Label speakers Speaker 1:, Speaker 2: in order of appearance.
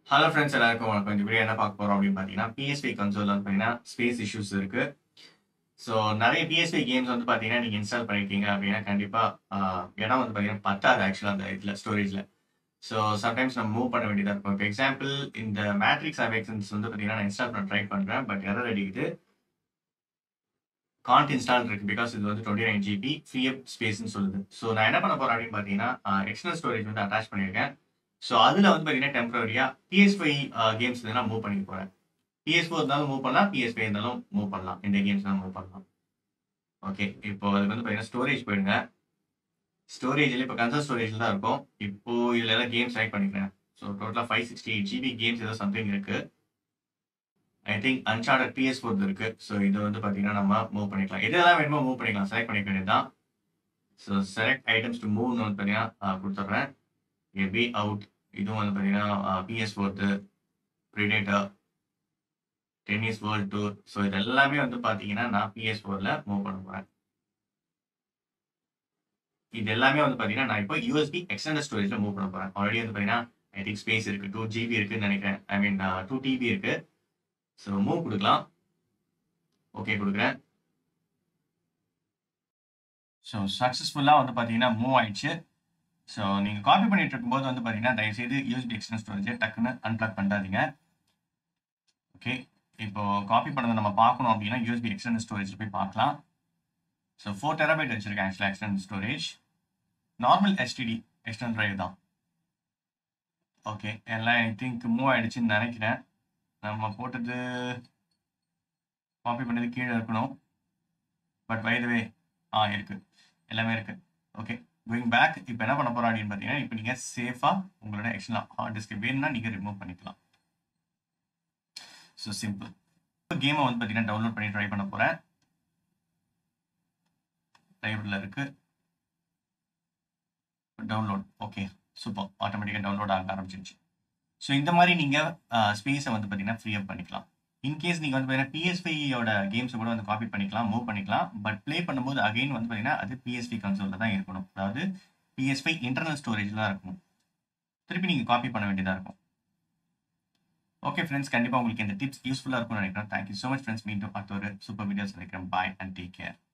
Speaker 1: hello friends எல்லாருக்கும் வணக்கம் இந்த வீடியோ என்ன பார்க்க போறோம் அப்படின்னு பார்த்தீங்கன்னா பிஎஸ்பி கன்சோல் வந்து பார்த்தீங்கன்னா ஸ்பேஸ் இஷ்யூஸ் இருக்கு ஸோ நிறைய பிஎஸ்பி கேம்ஸ் வந்து பார்த்தீங்கன்னா நீங்கள் இன்ஸ்டால் பண்ணிருக்கீங்க அப்படின்னா கண்டிப்பாக இடம் வந்து பார்த்தீங்கன்னா பத்தாது ஆக்சுவலாக அந்த இதில் ஸ்டோரேஜில் ஸோ சம்டைம்ஸ் நம்ம மூவ் பண்ண வேண்டியதாக இருக்கும் இப்போ எக்ஸாம்பிள் இந்த மேட்ரிக்ஸ் அவேக்சன்ஸ் வந்து பார்த்தீங்கன்னா நான் இன்ஸ்டால் பண்ண ட்ரை பண்ணுறேன் பட் எரர் அடிக்குது காண்ட் இன்ஸ்டால் இருக்கு பிகாஸ் இது வந்து twenty nine GB free up ஸ்பேஸ்னு சொல்லுது ஸோ நான் என்ன பண்ண போறேன் அப்படின்னு பார்த்தீங்கன்னா எக்ஸ்டர்னல் ஸ்டோரேஜ் வந்து அட்டாச் பண்ணியிருக்கேன் ஸோ அதில் வந்து பார்த்தீங்கன்னா டெம்பரரியாக பிஎஸ் ஃபைவ் கேம்ஸ் நான் மூவ் பண்ணிக்க போகிறேன் பிஎஸ் ஃபோர் இருந்தாலும் மூவ் பண்ணலாம் பிஎஸ் ஃபைவ் இருந்தாலும் மூவ் பண்ணலாம் இந்த கேம்ஸ் தான் மூவ் பண்ணலாம் ஓகே இப்போ அதுக்கு வந்து பார்த்தீங்கன்னா ஸ்டோரேஜ் போயிடுங்க ஸ்டோரேஜில் இப்போ கன்சல் ஸ்டோரேஜில் தான் இருக்கும் இப்போ இதில் எல்லாம் கேம் செலக்ட் பண்ணிக்கிறேன் ஸோ டோட்டலாக five sixty eight GB games ஏதோ சம்திங் இருக்கு I think uncharted PS four இருக்கு ஸோ இது வந்து பார்த்தீங்கன்னா நம்ம மூவ் பண்ணிக்கலாம் எதெல்லாம் வேணுமோ மூவ் பண்ணிக்கலாம் செலக்ட் பண்ணிக்க வேண்டியது தான் ஸோ செலக்ட் ஐட்டம்ஸ் டு மூவ்னு வந்து பார்த்தீங்கன்னா கொடுத்துட்றேன் ஏபி அவுட் இதுவும் வந்து பார்த்தீங்கன்னா PS fourth predator tennis world tour so இது எல்லாமே வந்து பார்த்தீங்கன்னா நான் பிஎஸ் ஃபோரில் மூவ் பண்ண போகிறேன் இது எல்லாமே வந்து பார்த்தீங்கன்னா நான் இப்போ யூஎஸ்பி எக்ஸ்டர்னல் ஸ்டோரேஜில் மூவ் பண்ண போகிறேன் ஆல்ரெடி வந்து பார்த்தீங்கன்னா ஐ திங்க் ஸ்பேஸ் இருக்குது டூ ஜிபி இருக்குன்னு நினைக்கிறேன் ஐ மீன் டூ டிபி இருக்குது ஸோ மூவ் கொடுக்கலாம் ஓகே கொடுக்குறேன் ஸோ சக்ஸஸ்ஃபுல்லாக வந்து பார்த்தீங்கன்னா மூவ் ஆயிடுச்சு ஸோ நீங்கள் காப்பி பண்ணிட்டு இருக்கும்போது வந்து பார்த்தீங்கன்னா தயவுசெய்து யூஎஸ்பி எக்ஸ்டர்னல் ஸ்டோரேஜை டக்குன்னு அன்பிளாக் பண்ணிட்டாதீங்க ஓகே இப்போ காப்பி பண்ணதை நம்ம பார்க்கணும் அப்படின்னா யூஎஸ்பி எக்ஸ்டர்னல் ஸ்டோரேஜ் போய் பார்க்கலாம் ஸோ ஃபோர் டெராபைட் வச்சிருக்கேன் ஆக்சுவலாக external storage normal STD external drive தான் ஓகே எல்லாம் ஐ திங்க் மூவ் ஆயிடுச்சுன்னு நினைக்கிறேன் நம்ம போட்டது காப்பி பண்ணது கீழே இருக்கணும் பட் வைதவே ஆ இருக்கு எல்லாமே இருக்கு ஓகே கோயிங் பேக் இப்போ என்ன பண்ண போறோம் அப்படின்னு பார்த்தீங்கன்னா இப்போ நீங்கள் சேஃபாக உங்களோட எக்ஸ்டர்னல் ஹார்ட் டிஸ்க் வேணும்னா நீங்கள் ரிமூவ் பண்ணிக்கலாம் ஸோ சிம்பிள் கேமை வந்து பார்த்தீங்கன்னா டவுன்லோட் பண்ணி ட்ரை பண்ண போகிறேன் லைப்ரரியில் இருக்கு டவுன்லோட் ஓகே சூப்பர் ஆட்டோமேட்டிக்காக டவுன்லோட் ஆக ஆரம்பிச்சிருச்சு ஸோ இந்த மாதிரி நீங்கள் ஸ்பேஸை வந்து பார்த்தீங்கன்னா ஃப்ரீ அப் பண்ணிக்கலாம் இன்கேஸ் நீங்கள் வந்து பார்த்தீங்கன்னா பிஎஸ்பியோட கேம்ஸை கூட வந்து காப்பி பண்ணிக்கலாம் மூவ் பண்ணிக்கலாம் பட் ப்ளே பண்ணும்போது அகைன் வந்து பார்த்தீங்கன்னா அது பிஎஸ்பி கன்சோலில் தான் இருக்கணும் அதாவது பிஎஸ்பி இன்டர்னல் ஸ்டோரேஜில் தான் இருக்கணும் திருப்பி நீங்கள் காப்பி பண்ண வேண்டியதாக இருக்கும் ஓகே ஃப்ரெண்ட்ஸ் கண்டிப்பாக உங்களுக்கு இந்த டிப்ஸ் யூஸ்ஃபுல்லாக இருக்கும்னு நினைக்கிறேன் தேங்க்யூ ஸோ மச் ஃப்ரெண்ட்ஸ் மீண்டும் அடுத்த ஒரு சூப்பர் வீடியோஸ் நினைக்கிறேன் பாய் அண்ட் டேக் கேர்